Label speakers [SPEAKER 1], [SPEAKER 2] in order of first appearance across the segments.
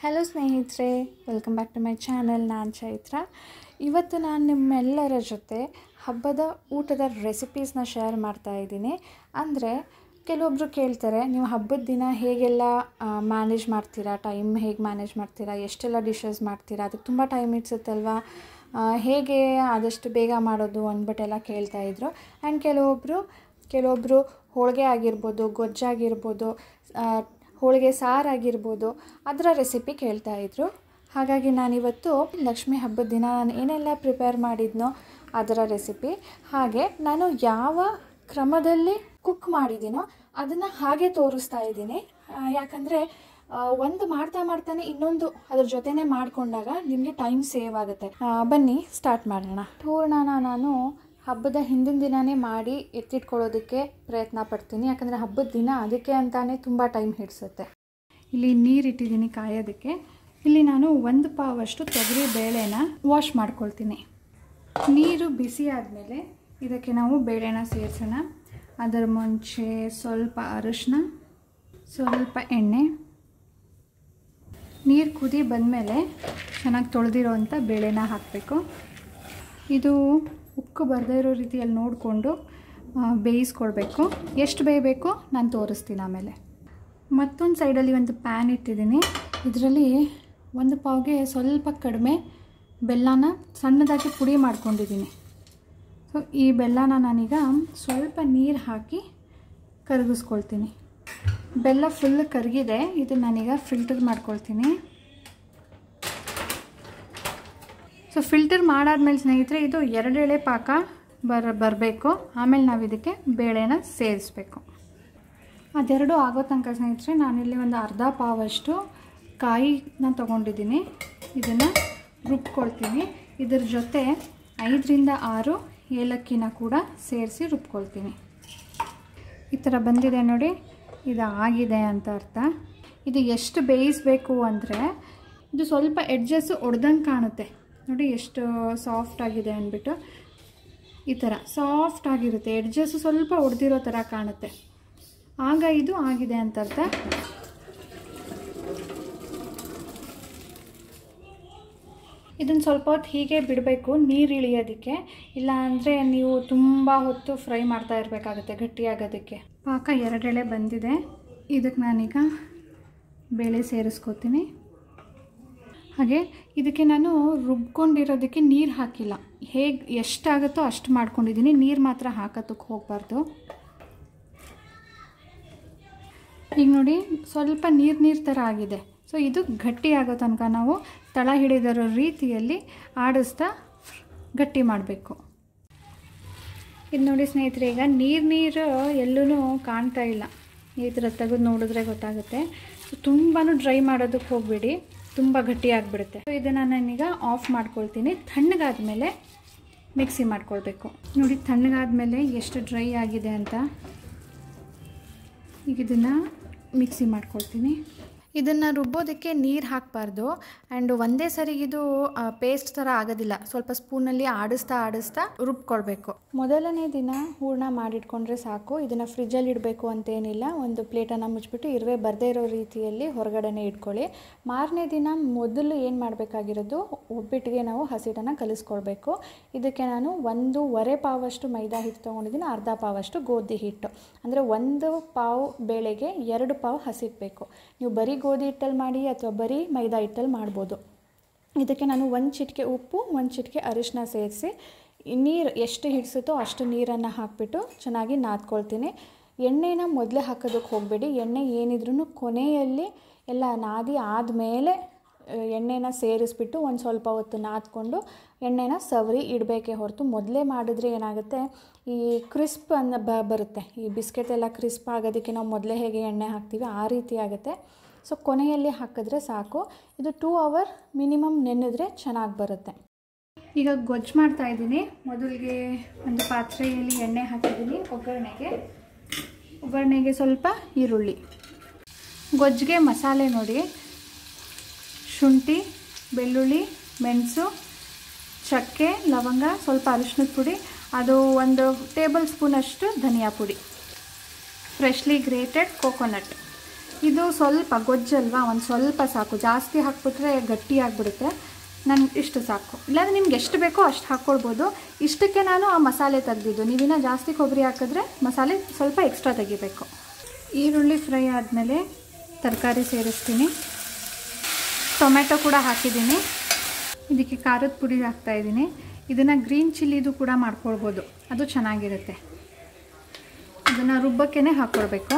[SPEAKER 1] hello ಸ್ನೇಹಿತರೆ welcome back to my channel ನಾನು ಚೈತ್ರ ಇವತ್ತು ನಾನು ನಿಮ್ಮೆಲ್ಲರ ಜೊತೆ ಹಬ್ಬದ ಊಟದ ರೆಸಿಪೀಸ್ನ ಶೇರ್ ಮಾಡ್ತಾ ಇದ್ದೀನಿ ಅಂದರೆ ಕೆಲವೊಬ್ಬರು ಕೇಳ್ತಾರೆ ನೀವು ಹಬ್ಬದ ದಿನ ಹೇಗೆಲ್ಲ ಮ್ಯಾನೇಜ್ ಮಾಡ್ತೀರಾ ಟೈಮ್ ಹೇಗೆ ಮ್ಯಾನೇಜ್ ಮಾಡ್ತೀರಾ ಎಷ್ಟೆಲ್ಲ ಡಿಶಸ್ ಮಾಡ್ತೀರಾ ಅದಕ್ಕೆ ತುಂಬ ಟೈಮ್ ಇಡ್ಸುತ್ತಲ್ವಾ ಆ, ಹೇಗೆ ಆದಷ್ಟು ಬೇಗ ಮಾಡೋದು ಅಂದ್ಬಿಟ್ಟೆಲ್ಲ ಕೇಳ್ತಾ ಇದ್ರು ಆ್ಯಂಡ್ ಕೆಲವೊಬ್ಬರು ಕೆಲವೊಬ್ಬರು ಹೋಳಿಗೆ ಆಗಿರ್ಬೋದು ಗೊಜ್ಜಾಗಿರ್ಬೋದು ಆ, ಹೋಳಿಗೆ ಸಾರಾಗಿರ್ಬೋದು ಅದರ ರೆಸಿಪಿ ಕೇಳ್ತಾ ಇದ್ರು ಹಾಗಾಗಿ ನಾನಿವತ್ತು ಲಕ್ಷ್ಮೀ ಹಬ್ಬದ ದಿನ ನಾನು ಏನೆಲ್ಲ ಪ್ರಿಪೇರ್ ಮಾಡಿದ್ನೋ ಅದರ ರೆಸಿಪಿ ಹಾಗೆ ನಾನು ಯಾವ ಕ್ರಮದಲ್ಲಿ ಕುಕ್ ಮಾಡಿದ್ದೀನೋ ಅದನ್ನು ಹಾಗೆ ತೋರಿಸ್ತಾ ಇದ್ದೀನಿ ಯಾಕಂದರೆ ಒಂದು ಮಾಡ್ತಾ ಮಾಡ್ತಾನೆ ಇನ್ನೊಂದು ಅದ್ರ ಜೊತೆನೇ ಮಾಡಿಕೊಂಡಾಗ ನಿಮಗೆ ಟೈಮ್ ಸೇವ್ ಆಗುತ್ತೆ ಆ, ಬನ್ನಿ ಸ್ಟಾರ್ಟ್ ಮಾಡೋಣ ಹೂರ್ಣನ ನಾನು ಹಬ್ಬದ ಹಿಂದಿನ ದಿನವೇ ಮಾಡಿ ಎತ್ತಿಟ್ಕೊಳ್ಳೋದಕ್ಕೆ ಪ್ರಯತ್ನ ಪಡ್ತೀನಿ ಯಾಕಂದರೆ ಹಬ್ಬದ ದಿನ ಅದಕ್ಕೆ ಅಂತಾನೆ ತುಂಬ ಟೈಮ್ ಹಿಡಿಸುತ್ತೆ ಇಲ್ಲಿ ನೀರು ಇಟ್ಟಿದ್ದೀನಿ ಕಾಯೋದಕ್ಕೆ ಇಲ್ಲಿ ನಾನು ಒಂದು ಪಾವಷ್ಟು ತೊಗರಿ ಬೇಳೆನ ವಾಶ್ ಮಾಡ್ಕೊಳ್ತೀನಿ ನೀರು ಬಿಸಿ ಆದಮೇಲೆ ಇದಕ್ಕೆ ನಾವು ಬೇಳೆನ ಸೇರಿಸೋಣ ಅದರ ಮುಂಚೆ ಸ್ವಲ್ಪ ಅರಿಶಿನ ಸ್ವಲ್ಪ ಎಣ್ಣೆ ನೀರು ಕುದಿ ಬಂದಮೇಲೆ ಚೆನ್ನಾಗಿ ತೊಳೆದಿರೋವಂಥ ಬೇಳೆನ ಹಾಕಬೇಕು ಇದು ಉಕ್ಕು ಬರದೇ ಇರೋ ರೀತಿಯಲ್ಲಿ ನೋಡಿಕೊಂಡು ಬೇಯಿಸ್ಕೊಳ್ಬೇಕು ಎಷ್ಟು ಬೇಯಬೇಕು ನಾನು ತೋರಿಸ್ತೀನಿ ಆಮೇಲೆ ಮತ್ತೊಂದು ಸೈಡಲ್ಲಿ ಒಂದು ಪ್ಯಾನ್ ಇಟ್ಟಿದ್ದೀನಿ ಇದರಲ್ಲಿ ಒಂದು ಪಾವ್ಗೆ ಸ್ವಲ್ಪ ಕಡಿಮೆ ಬೆಲ್ಲನ ಸಣ್ಣದಾಗಿ ಪುಡಿ ಮಾಡ್ಕೊಂಡಿದ್ದೀನಿ ಸೊ ಈ ಬೆಲ್ಲನ ನಾನೀಗ ಸ್ವಲ್ಪ ನೀರು ಹಾಕಿ ಕರಗಿಸ್ಕೊಳ್ತೀನಿ ಬೆಲ್ಲ ಫುಲ್ ಕರಗಿದೆ ಇದನ್ನು ನಾನೀಗ ಫಿಲ್ಟರ್ ಮಾಡ್ಕೊಳ್ತೀನಿ ಸೊ ಫಿಲ್ಟರ್ ಮಾಡಾದ್ಮೇಲೆ ಸ್ನೇಹಿತರೆ ಇದು ಎರಡು ಎಳೆ ಪಾಕ ಬರ ಬರಬೇಕು ಆಮೇಲೆ ನಾವು ಇದಕ್ಕೆ ಬೇಳೆನ ಸೇರಿಸ್ಬೇಕು ಅದೆರಡು ಆಗೋ ತನಕ ಸ್ನೇಹಿತರೆ ನಾನಿಲ್ಲಿ ಒಂದು ಅರ್ಧ ಪಾವಷ್ಟು ಕಾಯಿನ ತೊಗೊಂಡಿದ್ದೀನಿ ಇದನ್ನು ರುಬ್ಕೊಳ್ತೀನಿ ಇದ್ರ ಜೊತೆ ಐದರಿಂದ ಆರು ಏಲಕ್ಕಿನ ಕೂಡ ಸೇರಿಸಿ ರುಬ್ಕೊಳ್ತೀನಿ ಈ ಥರ ಬಂದಿದೆ ನೋಡಿ ಇದು ಆಗಿದೆ ಅಂತ ಅರ್ಥ ಇದು ಎಷ್ಟು ಬೇಯಿಸಬೇಕು ಅಂದರೆ ಇದು ಸ್ವಲ್ಪ ಎಡ್ಜಸ್ಸು ಒಡ್ದಂಗೆ ಕಾಣುತ್ತೆ ನೋಡಿ ಎಷ್ಟು ಸಾಫ್ಟ್ ಆಗಿದೆ ಅಂದ್ಬಿಟ್ಟು ಈ ಥರ ಸಾಫ್ಟ್ ಆಗಿರುತ್ತೆ ಎಡ್ಜಸ್ಸು ಸ್ವಲ್ಪ ಒಡೆದಿರೋ ಥರ ಕಾಣುತ್ತೆ ಆಗ ಇದು ಆಗಿದೆ ಅಂತ ಅರ್ಥ ಇದನ್ನು ಸ್ವಲ್ಪ ಹೊತ್ತು ಹೀಗೆ ಬಿಡಬೇಕು ನೀರು ಇಳಿಯೋದಕ್ಕೆ ಇಲ್ಲ ಅಂದರೆ ನೀವು ತುಂಬ ಹೊತ್ತು ಫ್ರೈ ಮಾಡ್ತಾ ಇರಬೇಕಾಗುತ್ತೆ ಗಟ್ಟಿಯಾಗೋದಕ್ಕೆ ಪಾಕ ಎರಡೆಳೆ ಬಂದಿದೆ ಇದಕ್ಕೆ ನಾನೀಗ ಬೇಳೆ ಸೇರಿಸ್ಕೋತೀನಿ ಹಾಗೆ ಇದಕ್ಕೆ ನಾನು ರುಬ್ಕೊಂಡಿರೋದಕ್ಕೆ ನೀರು ಹಾಕಿಲ್ಲ ಹೇಗೆ ಎಷ್ಟಾಗುತ್ತೋ ಅಷ್ಟು ಮಾಡ್ಕೊಂಡಿದ್ದೀನಿ ನೀರು ಮಾತ್ರ ಹಾಕೋದಕ್ಕೆ ಹೋಗಬಾರ್ದು ಈಗ ನೋಡಿ ಸ್ವಲ್ಪ ನೀರು ನೀರು ಥರ ಆಗಿದೆ ಸೊ ಇದು ಗಟ್ಟಿ ಆಗೋ ತನಕ ನಾವು ತಳ ಹಿಡಿದಿರೋ ರೀತಿಯಲ್ಲಿ ಆಡಿಸ್ತಾ ಗಟ್ಟಿ ಮಾಡಬೇಕು ಇದು ನೋಡಿ ಸ್ನೇಹಿತರೆ ಈಗ ನೀರು ನೀರು ಎಲ್ಲೂ ಕಾಣ್ತಾ ಇಲ್ಲ ಈ ಥರ ತೆಗೆದು ನೋಡಿದ್ರೆ ಗೊತ್ತಾಗುತ್ತೆ ಸೊ ತುಂಬಾ ಡ್ರೈ ಮಾಡೋದಕ್ಕೆ ಹೋಗಬೇಡಿ ತುಂಬ ಗಟ್ಟಿ ಆಗಿಬಿಡುತ್ತೆ ಸೊ ಇದನ್ನು ನಾನೀಗ ಆಫ್ ಮಾಡ್ಕೊಳ್ತೀನಿ ತಣ್ಣಗಾದ್ಮೇಲೆ ಮಿಕ್ಸಿ ಮಾಡ್ಕೊಳ್ಬೇಕು ನೋಡಿ ತಣ್ಣಗಾದ್ಮೇಲೆ ಎಷ್ಟು ಡ್ರೈ ಆಗಿದೆ ಅಂತ ಈಗ ಇದನ್ನು ಮಿಕ್ಸಿ ಮಾಡ್ಕೊಳ್ತೀನಿ ಇದನ್ನು ರುಬ್ಬೋದಕ್ಕೆ ನೀರು ಹಾಕಬಾರ್ದು ಆ್ಯಂಡ್ ಒಂದೇ ಸರಿಗಿದು ಪೇಸ್ಟ್ ಥರ ಆಗೋದಿಲ್ಲ ಸ್ವಲ್ಪ ಸ್ಪೂನಲ್ಲಿ ಆಡಿಸ್ತಾ ಆಡಿಸ್ತಾ ರುಬ್ಕೊಳ್ಬೇಕು ಮೊದಲನೇ ದಿನ ಹೂರ್ಣ ಮಾಡಿಟ್ಕೊಂಡ್ರೆ ಸಾಕು ಇದನ್ನು ಫ್ರಿಜ್ಜಲ್ಲಿ ಇಡಬೇಕು ಅಂತೇನಿಲ್ಲ ಒಂದು ಪ್ಲೇಟನ್ನು ಮುಚ್ಚಿಬಿಟ್ಟು ಇರುವೆ ಬರದೇ ಇರೋ ರೀತಿಯಲ್ಲಿ ಹೊರಗಡೆನೇ ಇಟ್ಕೊಳ್ಳಿ ಮಾರನೇ ದಿನ ಮೊದಲು ಏನು ಮಾಡಬೇಕಾಗಿರೋದು ಒಬ್ಬಿಟ್ಟಿಗೆ ನಾವು ಹಸಿಟ್ಟನ್ನು ಕಲಿಸ್ಕೊಳ್ಬೇಕು ಇದಕ್ಕೆ ನಾನು ಒಂದೂವರೆ ಪಾವಷ್ಟು ಮೈದಾ ಹಿಟ್ಟು ತೊಗೊಂಡಿದ್ದೀನಿ ಅರ್ಧ ಪಾವಷ್ಟು ಗೋಧಿ ಹಿಟ್ಟು ಅಂದರೆ ಒಂದು ಪಾವು ಬೇಳೆಗೆ ಎರಡು ಪಾವು ಹಸಿಟ್ಟು ಬೇಕು ನೀವು ಬರೀ ಗೋಧಿ ಹಿಟ್ಟಲ್ಲಿ ಮಾಡಿ ಅಥವಾ ಬರೀ ಮೈದಾ ಹಿಟ್ಟಲ್ಲಿ ಮಾಡ್ಬೋದು ಇದಕ್ಕೆ ನಾನು ಒಂದು ಚಿಟಿಕೆ ಉಪ್ಪು ಒಂದು ಚಿಟಿಕೆ ಅರಿಶಿನ ಸೇರಿಸಿ ನೀರು ಎಷ್ಟು ಹಿಡಿಸುತ್ತೋ ಅಷ್ಟು ನೀರನ್ನು ಹಾಕಿಬಿಟ್ಟು ಚೆನ್ನಾಗಿ ನಾದ್ಕೊಳ್ತೀನಿ ಎಣ್ಣೆನ ಮೊದಲೇ ಹಾಕೋದಕ್ಕೆ ಹೋಗಬೇಡಿ ಎಣ್ಣೆ ಏನಿದ್ರೂ ಕೊನೆಯಲ್ಲಿ ಎಲ್ಲ ನಾದಿ ಆದಮೇಲೆ ಎಣ್ಣೆನ ಸೇರಿಸ್ಬಿಟ್ಟು ಒಂದು ಸ್ವಲ್ಪ ಹೊತ್ತು ನಾದ್ಕೊಂಡು ಎಣ್ಣೆನ ಸವರಿ ಇಡಬೇಕೇ ಹೊರತು ಮೊದಲೇ ಮಾಡಿದ್ರೆ ಏನಾಗುತ್ತೆ ಈ ಕ್ರಿಸ್ಪ್ ಅನ್ನ ಬ ಬರುತ್ತೆ ಈ ಬಿಸ್ಕೆಟ್ ಎಲ್ಲ ಕ್ರಿಸ್ಪ್ ಆಗೋದಕ್ಕೆ ನಾವು ಮೊದಲೇ ಹೇಗೆ ಎಣ್ಣೆ ಹಾಕ್ತೀವಿ ಆ ರೀತಿ ಆಗುತ್ತೆ ಸೊ ಕೊನೆಯಲ್ಲಿ ಹಾಕಿದ್ರೆ ಸಾಕು ಇದು ಟೂ ಅವರ್ ಮಿನಿಮಮ್ ನೆನೆದ್ರೆ ಚೆನ್ನಾಗಿ ಬರುತ್ತೆ ಈಗ ಗೊಜ್ಜು ಮಾಡ್ತಾ ಇದ್ದೀನಿ ಮೊದಲಿಗೆ ಒಂದು ಪಾತ್ರೆಯಲ್ಲಿ ಎಣ್ಣೆ ಹಾಕಿದ್ದೀನಿ ಒಗ್ಗರಣೆಗೆ ಒಗ್ಗರಣೆಗೆ ಸ್ವಲ್ಪ ಈರುಳ್ಳಿ ಗೊಜ್ಜಿಗೆ ಮಸಾಲೆ ನೋಡಿ ಶುಂಠಿ ಬೆಳ್ಳುಳ್ಳಿ ಮೆಣಸು ಚಕ್ಕೆ ಲವಂಗ ಸ್ವಲ್ಪ ಅರಿಶಿನದ ಪುಡಿ ಅದು ಒಂದು ಟೇಬಲ್ ಸ್ಪೂನಷ್ಟು ಧನಿಯಾ ಪುಡಿ ಫ್ರೆಶ್ಲಿ ಗ್ರೇಟೆಡ್ ಕೋಕೋನಟ್ ಇದು ಸ್ವಲ್ಪ ಗೊಜ್ಜಲ್ವಾ ಒಂದು ಸ್ವಲ್ಪ ಸಾಕು ಜಾಸ್ತಿ ಹಾಕ್ಬಿಟ್ರೆ ಗಟ್ಟಿ ಆಗಿಬಿಡುತ್ತೆ ನನ್ಗೆ ಇಷ್ಟು ಸಾಕು ಇಲ್ಲಾಂದ್ರೆ ನಿಮ್ಗೆ ಎಷ್ಟು ಬೇಕೋ ಅಷ್ಟು ಹಾಕ್ಕೊಳ್ಬೋದು ಇಷ್ಟಕ್ಕೆ ನಾನು ಆ ಮಸಾಲೆ ತೆಗೆದಿದ್ದು ನೀವಿನ್ನ ಜಾಸ್ತಿ ಕೊಬ್ಬರಿ ಹಾಕಿದ್ರೆ ಮಸಾಲೆ ಸ್ವಲ್ಪ ಎಕ್ಸ್ಟ್ರಾ ತೆಗಿಬೇಕು ಈರುಳ್ಳಿ ಫ್ರೈ ಆದಮೇಲೆ ತರಕಾರಿ ಸೇರಿಸ್ತೀನಿ ಟೊಮೆಟೊ ಕೂಡ ಹಾಕಿದ್ದೀನಿ ಇದಕ್ಕೆ ಖಾರದ ಪುಡಿ ಹಾಕ್ತಾಯಿದ್ದೀನಿ ಇದನ್ನು ಗ್ರೀನ್ ಚಿಲ್ಲಿದು ಕೂಡ ಮಾಡ್ಕೊಳ್ಬೋದು ಅದು ಚೆನ್ನಾಗಿರುತ್ತೆ ಇದನ್ನು ರುಬ್ಬಕ್ಕೇ ಹಾಕ್ಕೊಳ್ಬೇಕು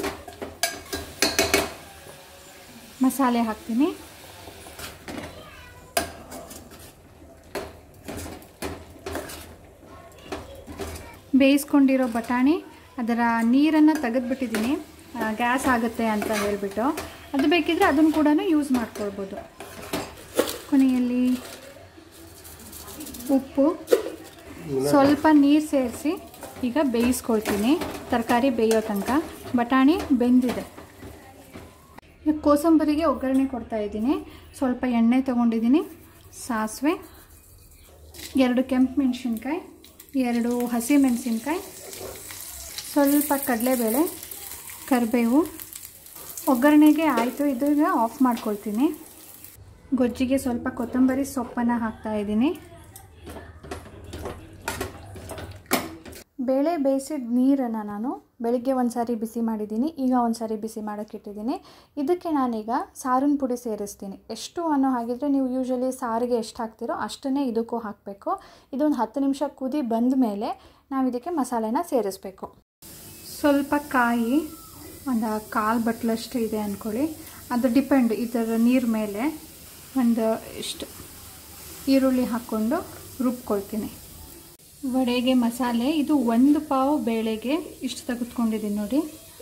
[SPEAKER 1] ಮಸಾಲೆ ಹಾಕ್ತೀನಿ ಬೇಯಿಸ್ಕೊಂಡಿರೋ ಬಟಾಣಿ ಅದರ ನೀರನ್ನು ತೆಗೆದುಬಿಟ್ಟಿದ್ದೀನಿ ಗ್ಯಾಸ್ ಆಗುತ್ತೆ ಅಂತ ಹೇಳಿಬಿಟ್ಟು ಅದು ಬೇಕಿದ್ರೆ ಅದನ್ನು ಕೂಡ ಯೂಸ್ ಮಾಡ್ಕೊಳ್ಬೋದು ಕೊನೆಯಲ್ಲಿ ಉಪ್ಪು ಸ್ವಲ್ಪ ನೀರು ಸೇರಿಸಿ ಈಗ ಬೇಯಿಸ್ಕೊಳ್ತೀನಿ ತರಕಾರಿ ಬೇಯೋ ತನಕ ಬಟಾಣಿ ಬೆಂದಿದೆ ಈಗ ಕೋಸಂಬರಿಗೆ ಒಗ್ಗರಣೆ ಕೊಡ್ತಾ ಇದ್ದೀನಿ ಸ್ವಲ್ಪ ಎಣ್ಣೆ ತೊಗೊಂಡಿದ್ದೀನಿ ಸಾಸಿವೆ ಎರಡು ಕೆಂಪು ಮೆಣಸಿನ್ಕಾಯಿ ಎರಡು ಹಸಿ ಮೆಣಸಿನ್ಕಾಯಿ ಸ್ವಲ್ಪ ಕಡಲೆಬೇಳೆ ಕರಿಬೇವು ಒಗ್ಗರಣೆಗೆ ಆಯಿತು ಇದೀಗ ಆಫ್ ಮಾಡ್ಕೊಳ್ತೀನಿ ಗೊಜ್ಜಿಗೆ ಸ್ವಲ್ಪ ಕೊತ್ತಂಬರಿ ಸೊಪ್ಪನ್ನು ಹಾಕ್ತಾ ಇದ್ದೀನಿ ಬೇಳೆ ಬೇಯಿಸಿದ ನೀರನ್ನು ನಾನು ಬೆಳಿಗ್ಗೆ ಒಂದು ಸಾರಿ ಬಿಸಿ ಮಾಡಿದ್ದೀನಿ ಈಗ ಒಂದು ಸಾರಿ ಬಿಸಿ ಮಾಡೋಕ್ಕಿಟ್ಟಿದ್ದೀನಿ ಇದಕ್ಕೆ ನಾನೀಗ ಸಾರಿನ ಪುಡಿ ಸೇರಿಸ್ತೀನಿ ಎಷ್ಟು ಅನ್ನೋ ಹಾಗಿದ್ರೆ ನೀವು ಯೂಶ್ವಲಿ ಸಾರಿಗೆ ಎಷ್ಟು ಹಾಕ್ತೀರೋ ಅಷ್ಟನ್ನೇ ಇದಕ್ಕೂ ಹಾಕಬೇಕು ಇದೊಂದು ಹತ್ತು ನಿಮಿಷ ಕುದಿ ಬಂದ ಮೇಲೆ ನಾವು ಇದಕ್ಕೆ ಮಸಾಲೆನ ಸೇರಿಸ್ಬೇಕು ಸ್ವಲ್ಪ ಕಾಯಿ ಒಂದು ಕಾಲು ಬಟ್ಲಷ್ಟು ಇದೆ ಅಂದ್ಕೊಳ್ಳಿ ಅದು ಡಿಪೆಂಡ್ ಇದರ ನೀರು ಮೇಲೆ ಒಂದು ಇಷ್ಟು ಈರುಳ್ಳಿ ಹಾಕ್ಕೊಂಡು ರುಬ್ಕೊಳ್ತೀನಿ ವಡೆಗೆ ಮಸಾಲೆ ಇದು ಒಂದು ಪಾವು ಬೇಳೆಗೆ ಇಷ್ಟು ತೆಗೆದುಕೊಂಡಿದ್ದೀನಿ ನೋಡಿ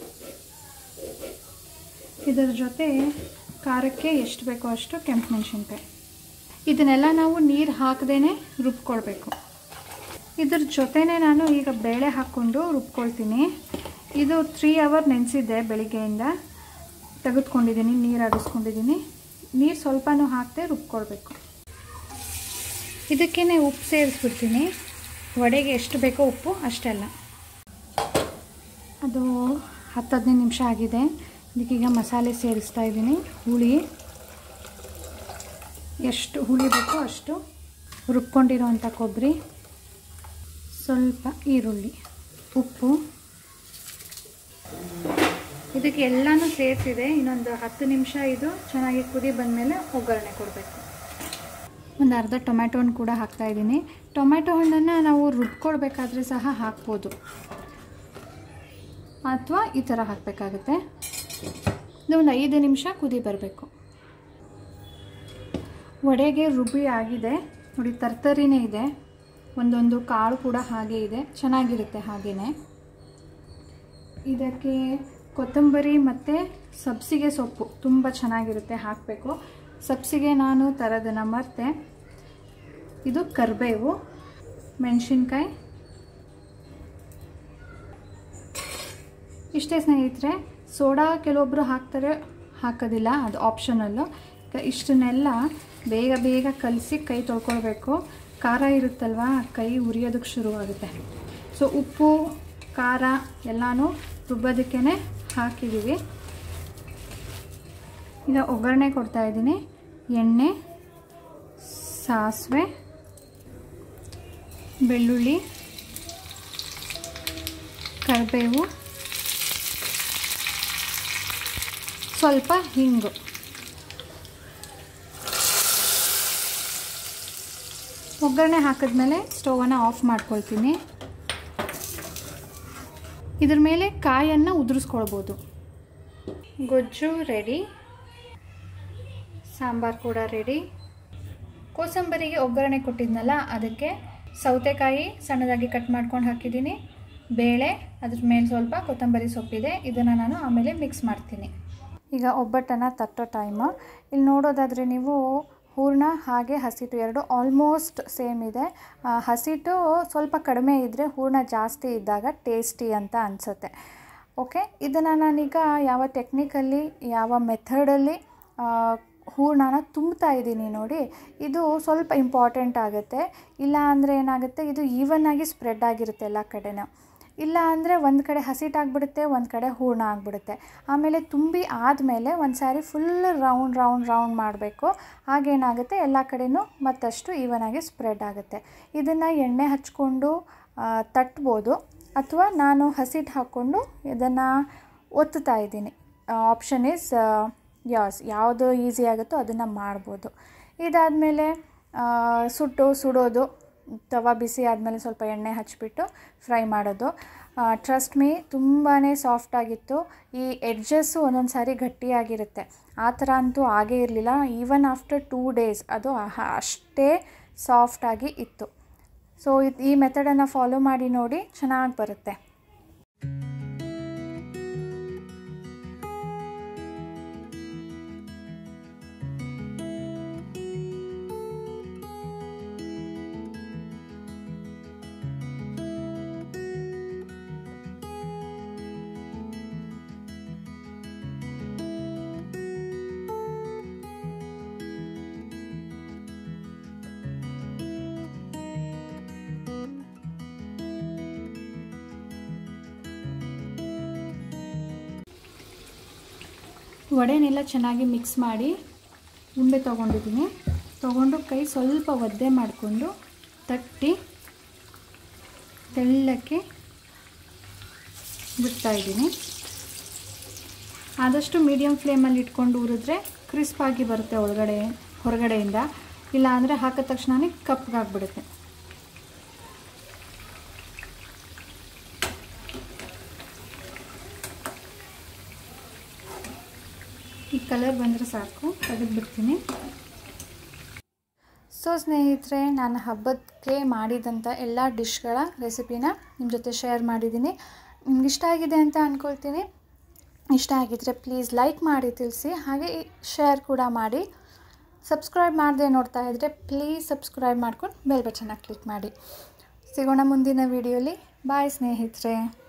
[SPEAKER 1] ಇದರ ಜೊತೆ ಖಾರಕ್ಕೆ ಎಷ್ಟು ಬೇಕೋ ಅಷ್ಟು ಕೆಂಪು ಮೆಣಸಿನ್ಕಾಯಿ ಇದನ್ನೆಲ್ಲ ನಾವು ನೀರು ಹಾಕದೇ ರುಬ್ಕೊಳ್ಬೇಕು ಇದ್ರ ಜೊತೆನೇ ನಾನು ಈಗ ಬೇಳೆ ಹಾಕ್ಕೊಂಡು ರುಬ್ಕೊಳ್ತೀನಿ ಇದು ತ್ರೀ ಅವರ್ ನೆನೆಸಿದ್ದೆ ಬೆಳಿಗ್ಗೆಯಿಂದ ತೆಗೆದುಕೊಂಡಿದ್ದೀನಿ ನೀರು ಆಡಿಸ್ಕೊಂಡಿದ್ದೀನಿ ನೀರು ಸ್ವಲ್ಪನೂ ಹಾಕದೆ ರುಬ್ಕೊಳ್ಬೇಕು ಇದಕ್ಕೇ ಉಪ್ಪು ಸೇರಿಸ್ಬಿಡ್ತೀನಿ ವಡೆಗೆ ಎಷ್ಟು ಬೇಕೋ ಉಪ್ಪು ಅಷ್ಟೆಲ್ಲ ಅದು ಹತ್ತು ಹದಿನೈದು ನಿಮಿಷ ಆಗಿದೆ ಇದಕ್ಕೀಗ ಮಸಾಲೆ ಸೇರಿಸ್ತಾ ಇದ್ದೀನಿ ಹುಳಿ ಎಷ್ಟು ಹುಳಿ ಬೇಕೋ ಅಷ್ಟು ರುಬ್ಕೊಂಡಿರೋವಂಥ ಕೊಬ್ಬರಿ ಸ್ವಲ್ಪ ಈರುಳ್ಳಿ ಉಪ್ಪು ಇದಕ್ಕೆ ಎಲ್ಲನೂ ಸೇರಿಸಿದೆ ಇನ್ನೊಂದು ಹತ್ತು ನಿಮಿಷ ಇದು ಚೆನ್ನಾಗಿ ಕುದಿ ಬಂದಮೇಲೆ ಒಗ್ಗರಣೆ ಕೊಡಬೇಕು ಒಂದು ಅರ್ಧ ಟೊಮ್ಯಾಟೋನ ಕೂಡ ಹಾಕ್ತಾ ಇದ್ದೀನಿ ಟೊಮ್ಯಾಟೊ ಹಣ್ಣನ್ನು ನಾವು ರುಬ್ಕೊಳ್ಬೇಕಾದ್ರೆ ಸಹ ಹಾಕ್ಬೋದು ಅಥವಾ ಈ ಥರ ಹಾಕಬೇಕಾಗುತ್ತೆ ಇದು ಒಂದು ಐದು ನಿಮಿಷ ಕುದಿ ಬರಬೇಕು ವಡೆಗೆ ರುಬ್ಬಿ ಆಗಿದೆ ನೋಡಿ ತರ್ತರಿನೇ ಇದೆ ಒಂದೊಂದು ಕಾಳು ಕೂಡ ಹಾಗೆ ಇದೆ ಚೆನ್ನಾಗಿರುತ್ತೆ ಹಾಗೆಯೇ ಇದಕ್ಕೆ ಕೊತ್ತಂಬರಿ ಮತ್ತು ಸಬ್ಸಿಗೆ ಸೊಪ್ಪು ತುಂಬ ಚೆನ್ನಾಗಿರುತ್ತೆ ಹಾಕಬೇಕು ಸಬ್ಸಿಗೆ ನಾನು ತರೋದನ್ನು ಮರ್ತೆ ಇದು ಕರಿಬೇವು ಮೆಣಸಿನ್ಕಾಯಿ ಇಷ್ಟೇ ಸ್ನೇಹಿತರೆ ಸೋಡಾ ಕೆಲವೊಬ್ಬರು ಹಾಕ್ತಾರೆ ಹಾಕೋದಿಲ್ಲ ಅದು ಆಪ್ಷನಲ್ಲು ಇಷ್ಟನ್ನೆಲ್ಲ ಬೇಗ ಬೇಗ ಕಲಸಿ ಕೈ ತೊಳ್ಕೊಳ್ಬೇಕು ಖಾರ ಇರುತ್ತಲ್ವ ಕೈ ಉರಿಯೋದಕ್ಕೆ ಶುರುವಾಗುತ್ತೆ ಸೊ ಉಪ್ಪು ಖಾರ ಎಲ್ಲನೂ ರುಬ್ಬೋದಕ್ಕೇ ಹಾಕಿದ್ದೀವಿ ಈಗ ಒಗ್ಗರಣೆ ಕೊಡ್ತಾ ಇದ್ದೀನಿ ಎಣ್ಣೆ ಸಾಸಿವೆ ಬೆಳ್ಳುಳ್ಳಿ ಕರಿಬೇವು ಸ್ವಲ್ಪ ಹಿಂಗು ಒಗ್ಗರಣೆ ಹಾಕಿದ್ಮೇಲೆ ಸ್ಟವನ್ನು ಆಫ್ ಮಾಡ್ಕೊಳ್ತೀನಿ ಇದ್ರ ಮೇಲೆ ಕಾಯನ್ನು ಉದುರಿಸ್ಕೊಳ್ಬೋದು ಗೊಜ್ಜು ರೆಡಿ ಸಾಂಬಾರು ಕೂಡ ರೆಡಿ ಕೋಸಂಬರಿಗೆ ಒಗ್ಗರಣೆ ಕೊಟ್ಟಿದ್ನಲ್ಲ ಅದಕ್ಕೆ ಸೌತೆಕಾಯಿ ಸಣ್ಣದಾಗಿ ಕಟ್ ಮಾಡ್ಕೊಂಡು ಹಾಕಿದ್ದೀನಿ ಬೇಳೆ ಅದ್ರ ಮೇಲೆ ಸ್ವಲ್ಪ ಕೊತ್ತಂಬರಿ ಸೊಪ್ಪಿದೆ ಇದನ್ನು ನಾನು ಆಮೇಲೆ ಮಿಕ್ಸ್ ಮಾಡ್ತೀನಿ ಈಗ ಒಬ್ಬಟ್ಟನ್ನು ತಟ್ಟೋ ಟೈಮು ಇಲ್ಲಿ ನೋಡೋದಾದರೆ ನೀವು ಹೂರ್ಣ ಹಾಗೆ ಹಸಿಟ್ಟು ಎರಡು ಆಲ್ಮೋಸ್ಟ್ ಸೇಮ್ ಇದೆ ಆ, ಹಸಿಟ್ಟು ಸ್ವಲ್ಪ ಕಡಿಮೆ ಇದ್ದರೆ ಹೂರ್ಣ ಜಾಸ್ತಿ ಇದ್ದಾಗ ಟೇಸ್ಟಿ ಅಂತ ಅನಿಸುತ್ತೆ ಓಕೆ ಇದನ್ನು ನಾನೀಗ ಯಾವ ಟೆಕ್ನಿಕಲ್ಲಿ ಯಾವ ಮೆಥಡಲ್ಲಿ ಹೂರ್ಣನ ತುಂಬ್ತಾ ಇದ್ದೀನಿ ನೋಡಿ ಇದು ಸ್ವಲ್ಪ ಇಂಪಾರ್ಟೆಂಟ್ ಆಗುತ್ತೆ ಇಲ್ಲ ಅಂದರೆ ಏನಾಗುತ್ತೆ ಇದು ಈವನ್ ಆಗಿ ಸ್ಪ್ರೆಡ್ ಆಗಿರುತ್ತೆ ಎಲ್ಲ ಕಡೆನೂ ಇಲ್ಲ ಅಂದರೆ ಒಂದು ಕಡೆ ಹಸಿಟಾಗ್ಬಿಡುತ್ತೆ ಒಂದು ಕಡೆ ಹೂರ್ಣ ಆಗಿಬಿಡುತ್ತೆ ಆಮೇಲೆ ತುಂಬಿ ಆದಮೇಲೆ ಒಂದು ಸಾರಿ ಫುಲ್ ರೌಂಡ್ ರೌಂಡ್ ರೌಂಡ್ ಮಾಡಬೇಕು ಆಗೇನಾಗುತ್ತೆ ಎಲ್ಲ ಕಡೆನೂ ಮತ್ತಷ್ಟು ಈವನಾಗಿ ಸ್ಪ್ರೆಡ್ ಆಗುತ್ತೆ ಇದನ್ನು ಎಣ್ಣೆ ಹಚ್ಕೊಂಡು ಆ, ತಟ್ಬೋದು ಅಥವಾ ನಾನು ಹಸಿಟ್ಟು ಹಾಕ್ಕೊಂಡು ಇದನ್ನು ಒತ್ತುತ್ತಾ ಇದ್ದೀನಿ ಆಪ್ಷನ್ ಈಸ್ ಯಾಸ್ ಯಾವುದು ಈಸಿ ಆಗುತ್ತೋ ಅದನ್ನು ಮಾಡ್ಬೋದು ಇದಾದಮೇಲೆ ಸುಟ್ಟು ಸುಡೋದು ತವ ಬಿಸಿ ಆದಮೇಲೆ ಸ್ವಲ್ಪ ಎಣ್ಣೆ ಹಚ್ಬಿಟ್ಟು ಫ್ರೈ ಮಾಡೋದು ಟ್ರಸ್ಟ್ ಮೀ ತುಂಬಾ ಸಾಫ್ಟಾಗಿತ್ತು ಈ ಎಡ್ಜಸ್ಸು ಒಂದೊಂದು ಸಾರಿ ಗಟ್ಟಿಯಾಗಿರುತ್ತೆ ಆ ಥರ ಅಂತೂ ಆಗೇ ಇರಲಿಲ್ಲ ಈವನ್ ಆಫ್ಟರ್ ಟೂ ಡೇಸ್ ಅದು ಅಹ- ಅಷ್ಟೇ ಸಾಫ್ಟಾಗಿ ಇತ್ತು ಸೊ ಇದು ಈ ಮೆಥಡನ್ನು ಫಾಲೋ ಮಾಡಿ ನೋಡಿ ಚೆನ್ನಾಗಿ ಬರುತ್ತೆ ವಡೆನೆಲ್ಲ ಚೆನ್ನಾಗಿ ಮಿಕ್ಸ್ ಮಾಡಿ ಉಂಡೆ ತೊಗೊಂಡಿದ್ದೀನಿ ತೊಗೊಂಡು ಕೈ ಸ್ವಲ್ಪ ಒದ್ದೆ ಮಾಡಿಕೊಂಡು ತಟ್ಟಿ ತೆಳ್ಳಕ್ಕೆ ಬಿಡ್ತಾ ಇದ್ದೀನಿ ಆದಷ್ಟು ಮೀಡಿಯಮ್ ಫ್ಲೇಮಲ್ಲಿ ಇಟ್ಕೊಂಡು ಉರಿದ್ರೆ ಕ್ರಿಸ್ಪಾಗಿ ಬರುತ್ತೆ ಒಳಗಡೆ ಹೊರಗಡೆಯಿಂದ ಇಲ್ಲ ಅಂದರೆ ಹಾಕಿದ ತಕ್ಷಣವೇ ಕಪ್ಪಗಾಗ್ಬಿಡುತ್ತೆ ಈ ಕಲರ್ ಬಂದರೆ ಸಾಕು ತೆಗೆದುಬಿಡ್ತೀನಿ ಸೊ ಸ್ನೇಹಿತರೆ ನಾನು ಹಬ್ಬಕ್ಕೆ ಮಾಡಿದಂಥ ಎಲ್ಲ ಡಿಶ್ಗಳ ರೆಸಿಪಿನ ನಿಮ್ಮ ಜೊತೆ ಶೇರ್ ಮಾಡಿದ್ದೀನಿ ನಿಮ್ಗೆ ಇಷ್ಟ ಆಗಿದೆ ಅಂತ ಅಂದ್ಕೊಳ್ತೀನಿ ಇಷ್ಟ ಆಗಿದ್ದರೆ ಪ್ಲೀಸ್ ಲೈಕ್ ಮಾಡಿ ತಿಳಿಸಿ ಹಾಗೆ ಶೇರ್ ಕೂಡ ಮಾಡಿ ಸಬ್ಸ್ಕ್ರೈಬ್ ಮಾಡದೆ ನೋಡ್ತಾ ಇದ್ದರೆ ಪ್ಲೀಸ್ ಸಬ್ಸ್ಕ್ರೈಬ್ ಮಾಡ್ಕೊಂಡು ಬೆಲ್ ಬಟನ್ನ ಕ್ಲಿಕ್ ಮಾಡಿ ಸಿಗೋಣ ಮುಂದಿನ ವೀಡಿಯೋಲಿ ಬಾಯ್ ಸ್ನೇಹಿತರೆ